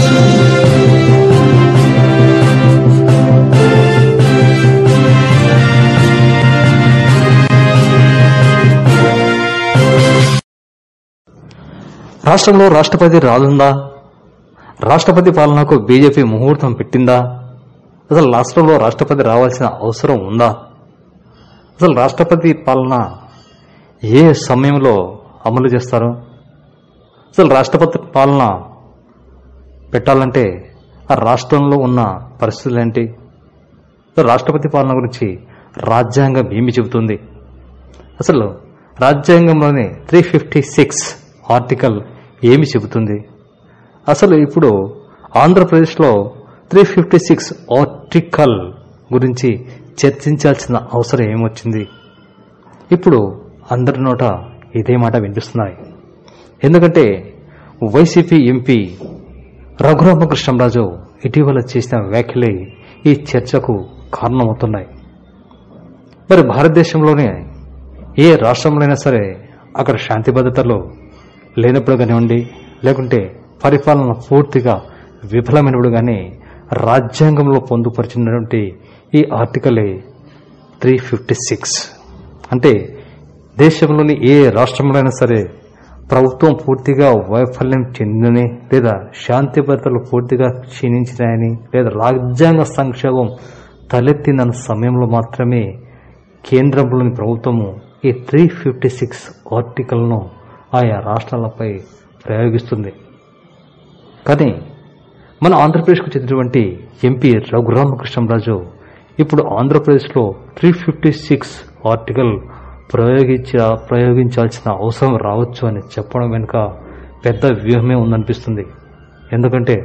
రాష్ట్రంలో రాష్ట్రపతి రానుందా రాష్ట్రపతి పాలనకు బీజేపీ ముహూర్తం పెట్టిందా అసలు రాష్ట్రంలో రాష్ట్రపతి రావాల్సిన అవసరం ఉందా అసలు రాష్ట్రపతి పాలన ఏ సమయంలో అమలు చేస్తారు అసలు రాష్ట్రపతి పాలన పెట్టాలంటే ఆ రాష్ట్రంలో ఉన్న పరిస్థితులు ఏంటి అసలు రాష్ట్రపతి పాలన గురించి రాజ్యాంగం ఏమి చెబుతుంది అసలు రాజ్యాంగంలోని త్రీ ఫిఫ్టీ సిక్స్ ఆర్టికల్ ఏమి చెబుతుంది అసలు ఇప్పుడు ఆంధ్రప్రదేశ్లో త్రీ ఫిఫ్టీ సిక్స్ ఆర్టికల్ గురించి చర్చించాల్సిన అవసరం ఏమొచ్చింది ఇప్పుడు అందరి నోట ఇదే మాట వినిపిస్తున్నాయి ఎందుకంటే వైసీపీ ఎంపీ రఘురామకృష్ణరాజు ఇటీవల చేసిన వ్యాఖ్యలే ఈ చర్చకు కారణమవుతున్నాయి మరి భారతదేశంలోనే ఏ రాష్ట్రంలో సరే అక్కడ శాంతి భద్రతలు లేనప్పుడు కానివ్వండి లేకుంటే పరిపాలన పూర్తిగా విఫలమైనప్పుడు కానీ రాజ్యాంగంలో పొందుపరిచినటువంటి ఈ ఆర్టికలే త్రీ ఫిఫ్టీ సిక్స్ అంటే దేశంలోని ఏ రాష్ట్రంలో సరే ప్రభుత్వం పూర్తిగా వైఫల్యం చెందిందని లేదా శాంతి భద్రతలు పూర్తిగా క్షీణించినాయని లేదా రాజ్యాంగ సంక్షోభం తలెత్తిన సమయంలో మాత్రమే కేంద్రంలోని ప్రభుత్వము ఈ త్రీ ఫిఫ్టీ సిక్స్ ఆర్టికల్ను ఆయా రాష్ట్రాలపై ప్రయోగిస్తుంది కానీ మన ఆంధ్రప్రదేశ్కు చెందినటువంటి ఎంపీ రఘురామకృష్ణరాజు ఇప్పుడు ఆంధ్రప్రదేశ్లో త్రీ ఫిఫ్టీ సిక్స్ ఆర్టికల్ ప్రయోగించ ప్రయోగించాల్సిన అవసరం రావచ్చు అని చెప్పడం వెనుక పెద్ద వ్యూహమే ఉందనిపిస్తుంది ఎందుకంటే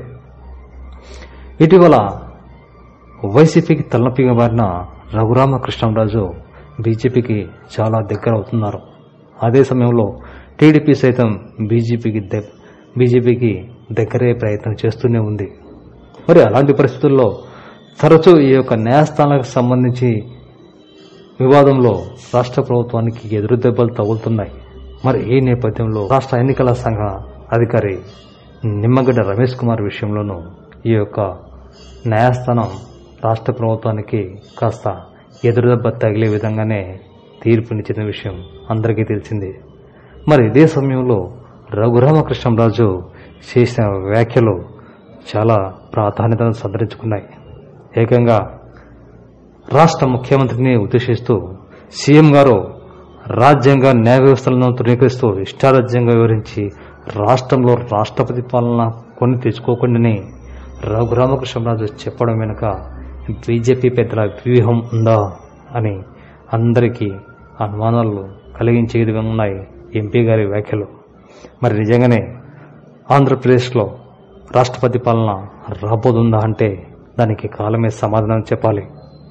ఇటీవల వైసీపీకి తలనొప్పిగా మారిన రఘురామకృష్ణరాజు బీజేపీకి చాలా దగ్గర అవుతున్నారు అదే సమయంలో టీడీపీ సైతం బీజేపీకి దె- బీజేపీకి దగ్గరే ప్రయత్నం చేస్తూనే ఉంది మరి అలాంటి పరిస్థితుల్లో తరచూ ఈ యొక్క న్యాయస్థానాలకు సంబంధించి వివాదంలో రాష్ట్ర ప్రభుత్వానికి ఎదురు దెబ్బలు తగులుతున్నాయి మరి ఈ నేపథ్యంలో రాష్ట్ర ఎన్నికల సంఘ అధికారి నిమ్మగడ్డ రమేష్ కుమార్ విషయంలోనూ ఈ యొక్క న్యాయస్థానం రాష్ట్ర ప్రభుత్వానికి కాస్త ఎదురుదెబ్బ తగిలే విధంగానే తీర్పునిచ్చిన విషయం అందరికీ తెలిసింది మరి ఇదే సమయంలో రఘురామకృష్ణరాజు చేసిన వ్యాఖ్యలు చాలా ప్రాధాన్యతను సంతరించుకున్నాయి ఏకంగా రాష్ట్ర ముఖ్యమంత్రిని ఉద్దేశిస్తూ సీఎం గారు రాజ్యాంగ న్యాయ వ్యవస్థలను తృణీకరిస్తూ ఇష్టారాజ్యంగా వివరించి రాష్ట్రంలో రాష్ట్రపతి పాలన కొని తెచ్చుకోకుండానే రఘురామకృష్ణరాజు చెప్పడం వెనుక బీజేపీ పెద్దల వ్యూహం ఉందా అని అందరికీ అనుమానాలు కలిగించే విధంగా ఉన్నాయి ఎంపీ గారి వ్యాఖ్యలు మరి నిజంగానే ఆంధ్రప్రదేశ్లో రాష్ట్రపతి పాలన రాబోతుందా అంటే దానికి కాలమే సమాధానం చెప్పాలి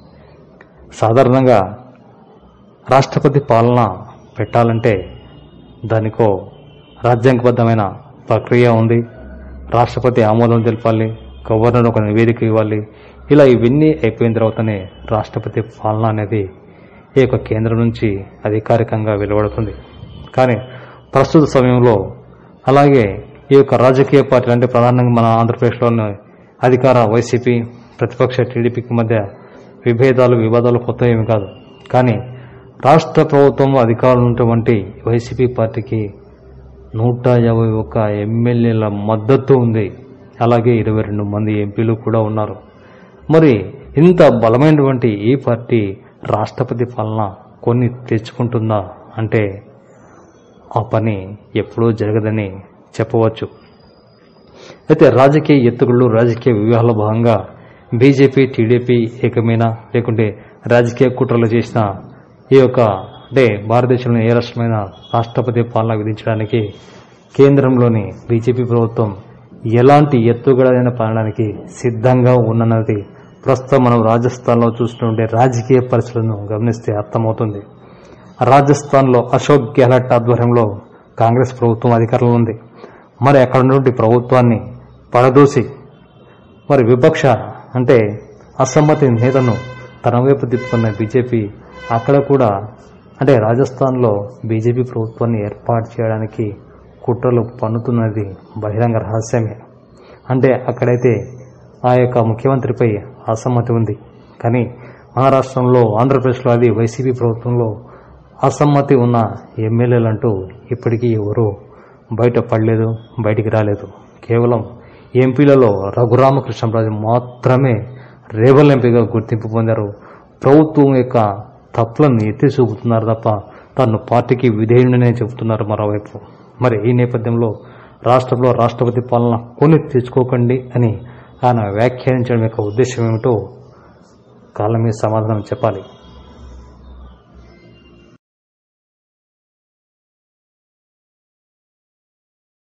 సాధారణంగా రాష్ట్రపతి పాలన పెట్టాలంటే దానికో రాజ్యాంగబద్ధమైన ప్రక్రియ ఉంది రాష్ట్రపతి ఆమోదం తెలపాలి గవర్నర్ ఒక నివేదిక ఇవ్వాలి ఇలా ఇవన్నీ అయిపోయిన తర్వాతనే రాష్ట్రపతి పాలన అనేది ఈ యొక్క కేంద్రం నుంచి అధికారికంగా వెలువడుతుంది కానీ ప్రస్తుత సమయంలో అలాగే ఈ యొక్క రాజకీయ పార్టీలు అంటే ప్రధానంగా మన ఆంధ్రప్రదేశ్లోని అధికార వైసీపీ ప్రతిపక్ష టీడీపీకి మధ్య విభేదాలు వివాదాలు కొత్త ఏమి కాదు కానీ రాష్ట్ర ప్రభుత్వం అధికారులు ఉన్నటువంటి వైసీపీ పార్టీకి నూట యాభై ఒక్క ఎమ్మెల్యేల మద్దతు ఉంది అలాగే ఇరవై రెండు మంది ఎంపీలు కూడా ఉన్నారు మరి ఇంత బలమైనటువంటి ఈ పార్టీ రాష్ట్రపతి పాలన కొన్ని తెచ్చుకుంటుందా అంటే ఆ పని ఎప్పుడూ జరగదని చెప్పవచ్చు అయితే రాజకీయ ఎత్తుగుళ్ళు రాజకీయ వ్యూహాల భాగంగా బీజేపీ టీడీపీ ఏకమైన లేకుంటే రాజకీయ కుట్రలు చేసిన ఈ యొక్క అంటే భారతదేశంలో ఏ రాష్ట్రమైన రాష్ట్రపతి పాలన విధించడానికి కేంద్రంలోని బీజేపీ ప్రభుత్వం ఎలాంటి ఎత్తుగడైన పాలనకి సిద్ధంగా ఉన్నది ప్రస్తుతం మనం రాజస్థాన్లో చూస్తుంటే రాజకీయ పరిస్థితులను గమనిస్తే అర్థమవుతుంది రాజస్థాన్లో అశోక్ గెహ్లట్ ఆధ్వర్యంలో కాంగ్రెస్ ప్రభుత్వం అధికారంలో ఉంది మరి అక్కడ నుండి ప్రభుత్వాన్ని పడదోసి మరి విపక్ష అంటే అసమ్మతి నేతను తన వైపు తిప్పుకున్న బీజేపీ అక్కడ కూడా అంటే రాజస్థాన్లో బీజేపీ ప్రభుత్వాన్ని ఏర్పాటు చేయడానికి కుట్రలు పన్నుతున్నది బహిరంగ రహస్యమే అంటే అక్కడైతే ఆ యొక్క ముఖ్యమంత్రిపై అసమ్మతి ఉంది కానీ మహారాష్ట్రంలో ఆంధ్రప్రదేశ్లో అది వైసీపీ ప్రభుత్వంలో అసమ్మతి ఉన్న ఎమ్మెల్యేలంటూ ఇప్పటికీ ఎవరు బయట పడలేదు బయటికి రాలేదు కేవలం ఎంపీలలో రఘురామకృష్ణరాజు మాత్రమే రేవల్ ఎంపీగా గుర్తింపు పొందారు ప్రభుత్వం యొక్క తప్పులను ఎత్తి చూపుతున్నారు తప్ప తను పార్టీకి విధేయుడనే చెబుతున్నారు మరోవైపు మరి ఈ నేపథ్యంలో రాష్ట్రంలో రాష్ట్రపతి పాలన కొని తెచ్చుకోకండి అని ఆయన వ్యాఖ్యానించడం యొక్క ఉద్దేశం ఏమిటో కాలం మీద సమాధానం చెప్పాలి